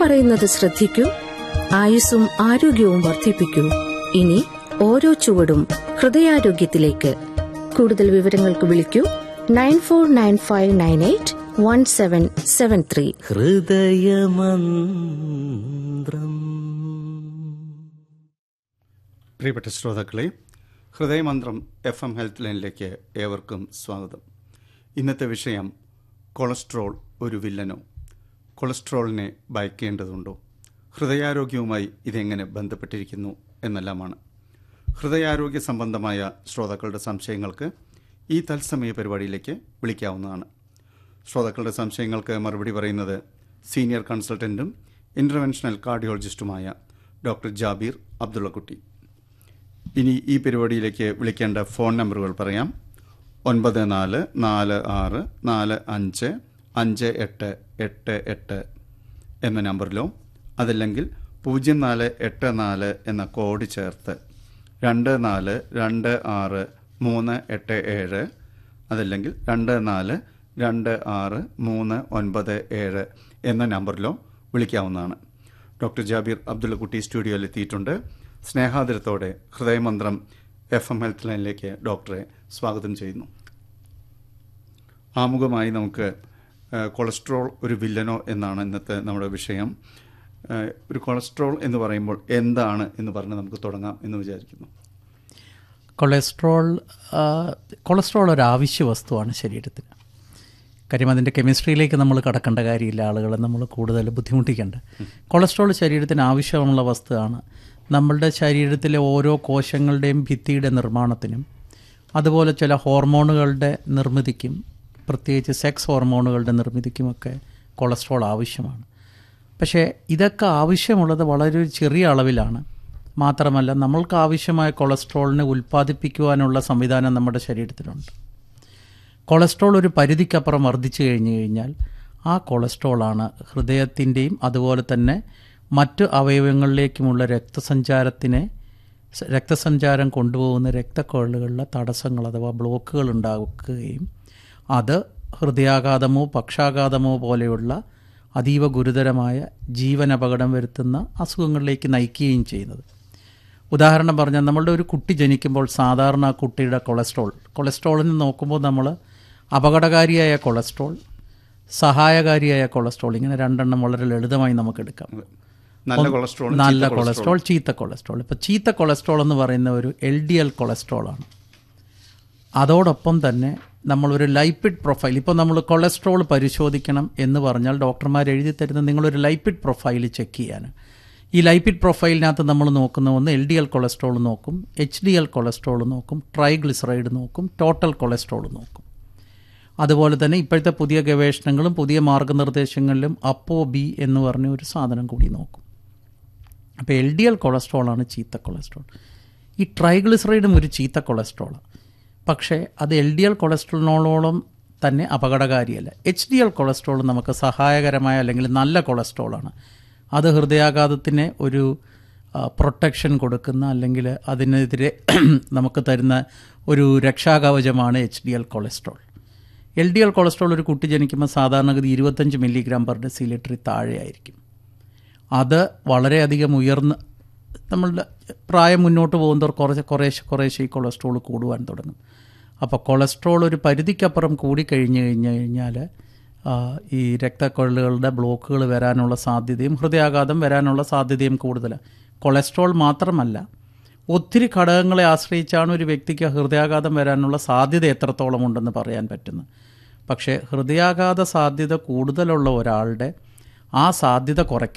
പറയുന്നത് ശ്രദ്ധിക്കൂ ആയുസ്സും ആരോഗ്യവും വർദ്ധിപ്പിക്കൂ ഇനി ഓരോ ചുവടും ഹൃദയാരോഗ്യത്തിലേക്ക് കൂടുതൽ വിവരങ്ങൾക്ക് വിളിക്കൂ nine four nine five nine eight one seven seven three ഹൃദയമന്ത്രം പ്രിയപ്പെട്ട ശ്രോതാക്കളെ ഹൃദയമന്ത്രം എഫ് എം ഹെൽത്ത് ലൈനിലേക്ക് ഏവർക്കും സ്വാഗതം ഇന്നത്തെ വിഷയം കൊളസ്ട്രോൾ ഒരു വില്ലനോ കൊളസ്ട്രോളിനെ ഭയക്കേണ്ടതുണ്ടോ ഹൃദയാരോഗ്യവുമായി ഇതെങ്ങനെ ബന്ധപ്പെട്ടിരിക്കുന്നു എന്നെല്ലാമാണ് ഹൃദയാരോഗ്യ സംബന്ധമായ ശ്രോതാക്കളുടെ സംശയങ്ങൾക്ക് ഈ തത്സമയ പരിപാടിയിലേക്ക് വിളിക്കാവുന്നതാണ് ശ്രോതാക്കളുടെ സംശയങ്ങൾക്ക് മറുപടി പറയുന്നത് സീനിയർ കൺസൾട്ടൻറ്റും ഇൻ്റർവെൻഷണൽ കാർഡിയോളജിസ്റ്റുമായ ഡോക്ടർ ജാബീർ അബ്ദുള്ളക്കുട്ടി ഇനി ഈ പരിപാടിയിലേക്ക് വിളിക്കേണ്ട ഫോൺ നമ്പറുകൾ പറയാം ഒൻപത് നാല് നാല് ആറ് നാല് അഞ്ച് അഞ്ച് എട്ട് എട്ട് എട്ട് എന്ന നമ്പറിലോ അതല്ലെങ്കിൽ പൂജ്യം നാല് എട്ട് നാല് എന്ന കോഡ് ചേർത്ത് രണ്ട് നാല് രണ്ട് ആറ് മൂന്ന് എട്ട് ഏഴ് അതല്ലെങ്കിൽ രണ്ട് നാല് രണ്ട് ആറ് മൂന്ന് ഒൻപത് ഏഴ് എന്ന നമ്പറിലോ വിളിക്കാവുന്നതാണ് ഡോക്ടർ ജാബീർ അബ്ദുള്ളക്കുട്ടി സ്റ്റുഡിയോയിൽ എത്തിയിട്ടുണ്ട് സ്നേഹാദരത്തോടെ ഹൃദയമന്ത്രം എഫ് എം ഹെൽത്ത് ലൈനിലേക്ക് ഡോക്ടറെ സ്വാഗതം ചെയ്യുന്നു ആമുഖമായി നമുക്ക് ആ, കൊളസ്ട്രോൾ ഒരു വില്ലനോ എന്നാണ് ഇന്നത്തെ നമ്മുടെ വിഷയം ആ, ഒരു കൊളസ്ട്രോൾ എന്ന് പറയുമ്പോൾ എന്താണ് എന്ന് പറഞ്ഞ് നമുക്ക് തുടങ്ങാം എന്ന് വിചാരിക്കുന്നു കൊളസ്ട്രോൾ ആ, കൊളസ്ട്രോൾ ഒരു ആവശ്യ വസ്തുവാണ് ശരീരത്തിന് കാര്യം അതിൻ്റെ കെമിസ്ട്രിയിലേക്ക് നമ്മൾ കടക്കേണ്ട കാര്യമില്ല ആളുകളെ നമ്മൾ കൂടുതൽ ബുദ്ധിമുട്ടിക്കേണ്ട കൊളസ്ട്രോൾ ശരീരത്തിന് ആവശ്യമുള്ള വസ്തുവാണ് നമ്മളുടെ ശരീരത്തിലെ ഓരോ കോശങ്ങളുടെയും ഭിത്തിയുടെ നിർമ്മാണത്തിനും അതുപോലെ ചില ഹോർമോണുകളുടെ നിർമ്മിതിക്കും പ്രത്യേകിച്ച് സെക്സ് ഹോർമോണുകളുടെ നിർമ്മിതിക്കുമൊക്കെ കൊളസ്ട്രോൾ ആവശ്യമാണ് പക്ഷേ ഇതൊക്കെ ആവശ്യമുള്ളത് വളരെ ഒരു ചെറിയ അളവിലാണ് മാത്രമല്ല നമ്മൾക്ക് ആവശ്യമായ കൊളസ്ട്രോളിനെ ഉൽപ്പാദിപ്പിക്കുവാനുള്ള സംവിധാനം നമ്മുടെ ശരീരത്തിലുണ്ട് കൊളസ്ട്രോൾ ഒരു പരിധിക്കപ്പുറം വർദ്ധിച്ചു കഴിഞ്ഞു കഴിഞ്ഞാൽ ആ കൊളസ്ട്രോളാണ് ഹൃദയത്തിൻ്റെയും അതുപോലെ തന്നെ മറ്റു അവയവങ്ങളിലേക്കുമുള്ള രക്തസഞ്ചാരത്തിനെ സ- രക്തസഞ്ചാരം കൊണ്ടുപോകുന്ന രക്തക്കൊഴലുകളിലെ തടസ്സങ്ങൾ അഥവാ ബ്ലോക്കുകൾ ഉണ്ടാക്കുകയും അത് ഹൃദയാഘാതമോ പക്ഷാഘാതമോ പോലെയുള്ള അതീവ ഗുരുതരമായ ജീവൻ അപകടം വരുത്തുന്ന അസുഖങ്ങളിലേക്ക് നയിക്കുകയും ചെയ്യുന്നത് ഉദാഹരണം പറഞ്ഞാൽ നമ്മളുടെ ഒരു കുട്ടി ജനിക്കുമ്പോൾ സാധാരണ ആ കുട്ടിയുടെ കൊളസ്ട്രോൾ കൊളസ്ട്രോളിന് നോക്കുമ്പോൾ നമ്മൾ അപകടകാരിയായ കൊളസ്ട്രോൾ സഹായകാരിയായ കൊളസ്ട്രോൾ ഇങ്ങനെ രണ്ടെണ്ണം വളരെ ലളിതമായി നമുക്ക് എടുക്കാം നല്ല കൊളസ്ട്രോൾ നല്ല കൊളസ്ട്രോൾ ചീത്ത കൊളസ്ട്രോൾ ഇപ്പോൾ ചീത്ത കൊളസ്ട്രോൾ എന്ന് പറയുന്ന ഒരു എൽ ഡി എൽ കൊളസ്ട്രോളാണ് അതോടൊപ്പം തന്നെ നമ്മളൊരു ലൈപ്പിഡ് പ്രൊഫൈൽ ഇപ്പോൾ നമ്മൾ കൊളസ്ട്രോൾ പരിശോധിക്കണം എന്ന് പറഞ്ഞാൽ ഡോക്ടർമാർ എഴുതി തരുന്ന നിങ്ങളൊരു ലൈപ്പിഡ് പ്രൊഫൈൽ ചെക്ക് ചെയ്യാൻ ഈ ലൈപ്പിഡ് പ്രൊഫൈലിനകത്ത് നമ്മൾ നോക്കുന്ന ഒന്ന് എൽ ഡി എൽ കൊളസ്ട്രോൾ നോക്കും എച്ച് ഡി എൽ കൊളസ്ട്രോൾ നോക്കും ട്രൈഗ്ലിസറൈഡ് നോക്കും ടോട്ടൽ കൊളസ്ട്രോൾ നോക്കും അതുപോലെ തന്നെ ഇപ്പോഴത്തെ പുതിയ ഗവേഷണങ്ങളും പുതിയ മാർഗനിർദ്ദേശങ്ങളിലും അപ്പോ ബി എന്ന് പറഞ്ഞ ഒരു സാധനം കൂടി നോക്കും അപ്പോൾ എൽ ഡി എൽ കൊളസ്ട്രോളാണ് ചീത്ത കൊളസ്ട്രോൾ ഈ ട്രൈഗ്ലിസറൈഡും ഒരു ചീത്ത കൊളസ്ട്രോളാണ് പക്ഷേ അത് എൽ ഡി എൽ കൊളസ്ട്രോളിനോളം തന്നെ അപകടകാരിയല്ല എച്ച് ഡി എൽ കൊളസ്ട്രോൾ നമുക്ക് സഹായകരമായ അല്ലെങ്കിൽ നല്ല കൊളസ്ട്രോളാണ് അത് ഹൃദയാഘാതത്തിന് ഒരു പ്രൊട്ടക്ഷൻ കൊടുക്കുന്ന അല്ലെങ്കിൽ അതിനെതിരെ നമുക്ക് തരുന്ന ഒരു രക്ഷാകവചമാണ് H D L cholesterol L D L cholesterol ഒരു കുട്ടി ജനിക്കുമ്പോൾ സാധാരണഗതി ഇരുപത്തഞ്ച് മില്ലിഗ്രാം പെർ ഡെസിലിറ്ററിൽ താഴെയായിരിക്കും അത് വളരെയധികം ഉയർന്ന് നമ്മളുടെ പ്രായം മുന്നോട്ട് പോകുന്നവർ കുറച്ച് കുറേശ്ശെ കുറേശ്ശെ ഈ കൊളസ്ട്രോൾ കൂടുവാൻ തുടങ്ങും അപ്പോൾ കൊളസ്ട്രോൾ ഒരു പരിധിക്കപ്പുറം കൂടിക്കഴിഞ്ഞ് കഴിഞ്ഞ് കഴിഞ്ഞാൽ ആ, ഈ രക്തക്കൊഴലുകളുടെ ബ്ലോക്കുകൾ വരാനുള്ള സാധ്യതയും ഹൃദയാഘാതം വരാനുള്ള സാധ്യതയും കൂടുതലാണ് കൊളസ്ട്രോൾ മാത്രമല്ല ഒത്തിരി ഘടകങ്ങളെ ആശ്രയിച്ചാണ് ഒരു വ്യക്തിക്ക് ഹൃദയാഘാതം വരാനുള്ള സാധ്യത എത്രത്തോളം ഉണ്ടെന്ന് പറയാൻ പറ്റുന്നത് പക്ഷേ ഹൃദയാഘാത സാധ്യത കൂടുതലുള്ള ഒരാളുടെ ആ സാധ്യത കുറയ്ക്കാൻ